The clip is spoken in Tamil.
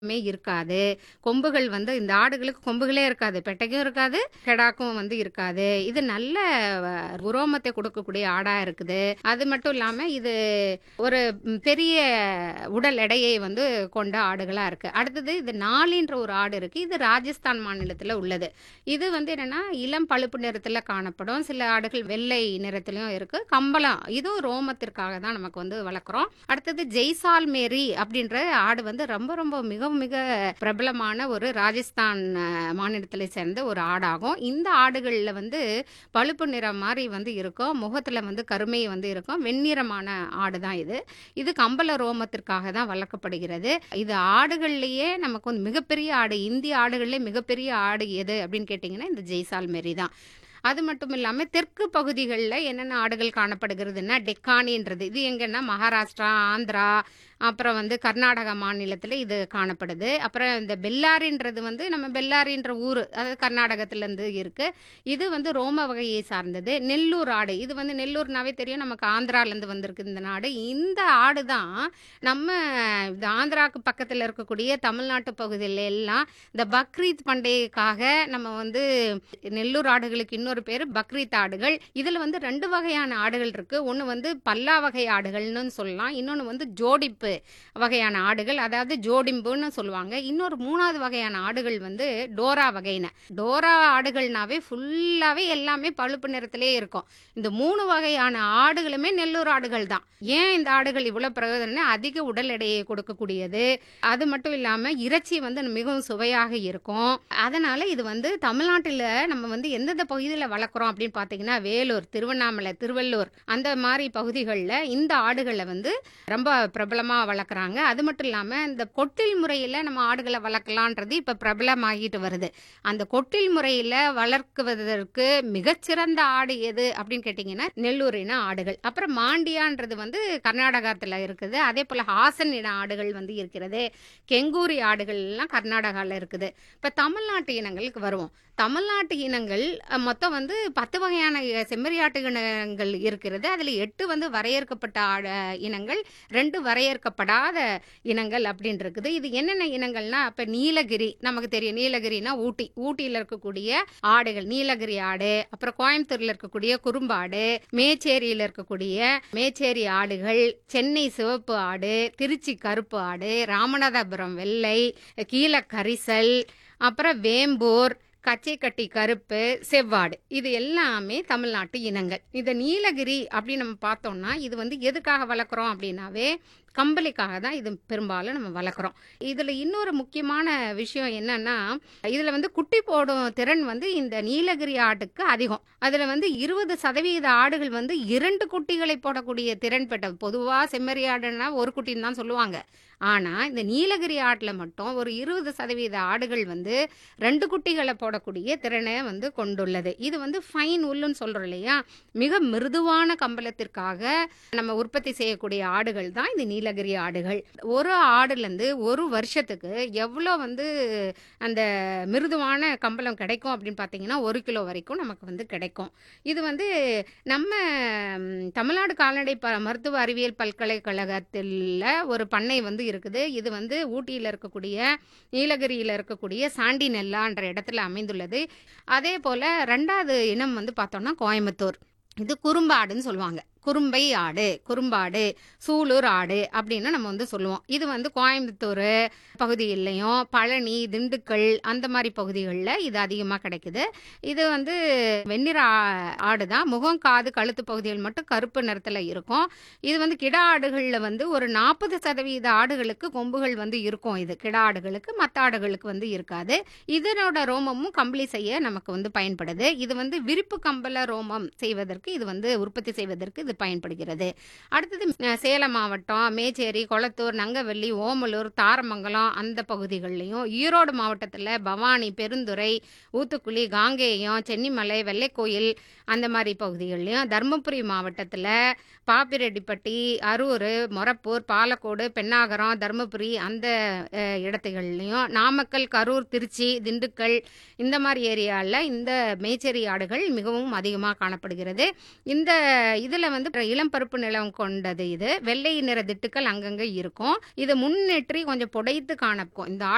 மே இருக்காது. கொம்புகள் வந்து இந்த ஆடுகளுக்கு கொம்புகளே இருக்காது. பெட்டைக்கும் இருக்காது, கெடாக்கும் வந்து இருக்காது. இது நல்ல வ உரோமத்தை கொடுக்கக்கூடிய ஆடா இருக்குது. அது மட்டும் இல்லாம இது ஒரு ம் பெரிய உடல் எடையை வந்து கொண்ட ஆடுகளா இருக்கு. அடுத்தது இது நாலின்ற ஒரு ஆடு இருக்கு. இது ராஜஸ்தான் மாநிலத்தில உள்ளது. இது வந்து என்னன்னா, இளம் பழுப்பு நிறத்தில காணப்படும். சில ஆடுகள் வெள்ளை நிறத்திலயும் இருக்கு. கம்பளம் இதுவும் ரோமத்திற்காக தான் நமக்கு வந்து வளர்க்குறோம். அடுத்தது ஜெய்சால்மேரி அப்படின்ற ஆடு வந்து ரொம்ப ரொம்ப மிக மிக பிரபலமான ஒரு ராஜஸ்தான் மாநிலத்தில சேர்ந்த ஒரு ஆடாகும். இந்த ஆடுகள்ல வந்து பழுப்பு நிறம் மாரி வந்து இருக்கும். முகத்தில வந்து கருமை வந்து இருக்கும். வெண்ணிறமான ஆடு தான் இது. இது கம்பள ரோமத்திற்காக தான் வளர்க்கப்படுகிறது. இது ஆடுகள்லயே நமக்கு வந்து மிகப்பெரிய ஆடு. இந்திய ஆடுகள்லயே மிகப்பெரிய ஆடு எது அப்படின்னு கேட்டீங்கன்னா, இந்த ஜெய்சால்மேரி தான். அது மட்டும் இல்லாம தெற்கு பகுதிகள்ல என்னென்ன ஆடுகள் காணப்படுகிறதுன்னா, டெக்கானின்றது. இது எங்கன்னா மகாராஷ்டிரா, ஆந்திரா, அப்புறம் வந்து கர்நாடகா மாநிலத்தில இது காணப்படுது. அப்புறம் இந்த பெல்லாரின்றது வந்து நம்ம பெல்லாரின்ற ஊரு. அதாவது கர்நாடகத்திலேருந்து இருக்கு. இது வந்து ரோம வகையை சார்ந்தது. நெல்லூர் ஆடு. இது வந்து நெல்லூர்னாவே தெரியும் நமக்கு ஆந்திராலேருந்து வந்திருக்கு இந்த நாடு. இந்த ஆடு தான் நம்ம இந்த ஆந்திராவுக்கு பக்கத்தில இருக்கக்கூடிய தமிழ்நாட்டு பகுதியில எல்லாம் இந்த பக்ரீத் பண்டிகைக்காக நம்ம வந்து நெல்லூர் ஆடுகளுக்கு இன்னொரு பேரு பக்ரீத் ஆடுகள். இதில வந்து 2 வகையான ஆடுகள் இருக்கு. ஒண்ணு வந்து பல்லா வகை ஆடுகள்னு சொல்லலாம். இன்னொன்னு வந்து ஜோடிப்பு வகையான ஆடுகள். அதாவது ஜோடிம்புன்னு சொல்லுவாங்க. இன்னொரு 3வது வகையான ஆடுகள் வந்து டோரா வகையின. டோரா ஆடுகள்னாவே ஃபுல்லாவே எல்லாமே பழுப்பு நிறத்திலேயே இருக்கும். இந்த 3 வகையான ஆடுகளுமே நெல்லூர் ஆடுகள் தான். ஏன் இந்த ஆடுகள் இவ்வளோ பிரயோஜனம்னா, அதிக உடல் எடையை கொடுக்கக்கூடியது. அது மட்டும் இல்லாம இறைச்சி வந்து மிகவும் சுவையாக இருக்கும். அதனால இது வந்து தமிழ்நாட்டில நம்ம வந்து எந்தெந்த பகுதியில வளர்க்குறோம் அப்படின்னு பார்த்தீங்கன்னா, வேலூர், திருவண்ணாமலை, திருவள்ளூர் அந்த மாரி பகுதிகள்ல இந்த ஆடுகள வந்து ரொம்ப பிரபலமா வளர்க்குறாங்க. அது மட்டும் இல்லாம இந்த கொட்டில் முறையில நம்ம ஆடுகள வளர்க்கலான்றது இப்ப பிரபலமாகிட்டு வருது. அந்த கொட்டில் முறையில வளர்க்குவதற்கு மிகச்சிறந்த ஆடு எது அப்படின்னு கேட்டீங்கன்னா, நெல்லூர் இன ஆடுகள். அப்புறம் மாண்டியான்றது வந்து கர்நாடகத்தில இருக்குது. அதேபோல ஹாசன் இன ஆடுகள் வந்து இருக்கிறது. கெங்கூரி ஆடுகள் எல்லாம் கர்நாடகால இருக்குது. இப்ப தமிழ்நாட்டு இனங்களுக்கு வருவோம். தமிழ்நாட்டு இனங்கள் மொத்தம் வந்து 10 வகையான செம்மறியாட்டு இனங்கள் இருக்கிறது. அதில 8 வந்து வரையறுக்கப்பட்ட ஆட இனங்கள், 2 வரையறுக்கப்படாத இனங்கள் அப்படின்னு இருக்குது. இது என்னென்ன இனங்கள்னா, இப்ப நீலகிரி நமக்கு தெரியும். நீலகிரினா ஊட்டி. ஊட்டியில இருக்கக்கூடிய ஆடுகள். நீலகிரி ஆடு, அப்புறம் கோயம்புத்தூர்ல இருக்கக்கூடிய குறும்பாடு, மேச்சேரியில இருக்கக்கூடிய மேச்சேரி ஆடுகள், சென்னை சிவப்பு ஆடு, திருச்சி கருப்பு ஆடு, ராமநாதபுரம் வெள்ளை, கீழ கரிசல், அப்புறம் வேம்பூர், கச்சைக்கட்டி கருப்பு, செவ்வாடு. இது எல்லாமே தமிழ்நாட்டு இனங்கள். இந்த நீலகிரி அப்படின்னு நம்ம பார்த்தோம்னா, இது வந்து எதுக்காக வளர்க்குறோம் அப்படின்னாவே, கம்பளிக்காக தான் இது பெரும்பாலும் நம்ம வளர்க்குறோம். இதில இன்னொரு முக்கியமான விஷயம் என்னன்னா, இதில வந்து குட்டி போடும் திறன் வந்து இந்த நீலகிரி ஆட்டுக்கு அதிகம். அதில வந்து 20% ஆடுகள் வந்து 2 குட்டிகளை போடக்கூடிய திறன் பெற்றது. பொதுவா செம்மறி ஆடுன்னா 1 குட்டின்னு தான் சொல்லுவாங்க. ஆனா, இந்த நீலகிரி ஆட்ல மட்டும் ஒரு 20% ஆடுகள் வந்து 2 குட்டிகள போடக்கூடிய திறனை வந்து கொண்டுள்ளது. இது வந்து ஃபைன் உல்லுன்னு சொல்றோம் இல்லையா? மிக மிருதுவான கம்பளத்திற்காக நம்ம உற்பத்தி செய்யக்கூடிய ஆடுகள் தான் இந்த நீலகிரி ஆடுகள். ஒரு ஆடுலேருந்து ஒரு வருஷத்துக்கு எவ்வளோ வந்து அந்த மிருதுவான கம்பளம் கிடைக்கும் அப்படின்னு பார்த்தீங்கன்னா, 1 கிலோ வரைக்கும் நமக்கு வந்து கிடைக்கும். இது வந்து நம்ம தமிழ்நாடு கால்நடை ப மருத்துவ அறிவியல் பல்கலைக்கழகத்தில ஒரு பண்ணை வந்து இருக்குது. இது வந்து ஊட்டியில இருக்கக்கூடிய, நீலகிரியில இருக்கக்கூடிய சாண்டிநெல்லான்ற இடத்துல அமைந்துள்ளது. அதேபோல 2வது இனம் வந்து பார்த்தோம்னா கோயம்புத்தூர். இது குறும்பாடுன்னு சொல்லுவாங்க. குறும்பை ஆடு, குறும்பாடு, சூலூர் ஆடு அப்படின்னு நம்ம வந்து சொல்லுவோம். இது வந்து கோயம்புத்தூர் பகுதியிலயும், பழனி, திண்டுக்கல் அந்த மாரி பகுதிகள்ல இது அதிகமா கிடைக்குது. இது வந்து வெண்ணிற ஆ ஆடு தான். முகம், காது, கழுத்து பகுதிகள் மட்டும் கருப்பு நிறத்தில இருக்கும். இது வந்து கிடா ஆடுகள்ல வந்து ஒரு 40% ஆடுகளுக்கு கொம்புகள் வந்து இருக்கும் இது. கிடா ஆடுகளுக்கு. மத்த ஆடுகளுக்கு வந்து இருக்காது. இதனோட ரோமமும் கம்பளி செய்ய நமக்கு வந்து பயன்படுது. இது வந்து விரிப்பு கம்பள ரோமம் செய்வதற்கு இது வந்து உற்பத்தி செய்வதற்கு இது பயன்படுகிறது. அடுத்தது சேலம் மாவட்டம், மேச்சேரி, கொளத்தூர், நங்கவல்லி, ஓமலூர், தாரமங்கலம் அந்த பகுதிகள்லயும், ஈரோடு மாவட்டத்தில பவானி, பெருந்துறை, ஊத்துக்குளி, காங்கேயம், சென்னிமலை, வெள்ளைக்கோயில் அந்த மாரி பகுதிகள்லயும், தர்மபுரி மாவட்டத்தில பாப்பிரெட்டிப்பட்டி, அரூர், மொரப்பூர், பாலக்கோடு, பென்னாகரம், தர்மபுரி அந்த அ இடத்துகள்லயும், நாமக்கல், கரூர், திருச்சி, திண்டுக்கல் இந்த மாரி ஏரியால இந்த மேச்சேரி ஆடுகள் மிகவும் அதிகமா காணப்படுகிறது. இந்த இதில வந்து இளம் பருப்பு நிறம் கொண்டது இது. வெள்ளை நிற திட்டுக்கள் அங்கங்க இருக்கும். இது முன்னேற்றி கொஞ்சம் புடைத்து காணக்கும். இந்த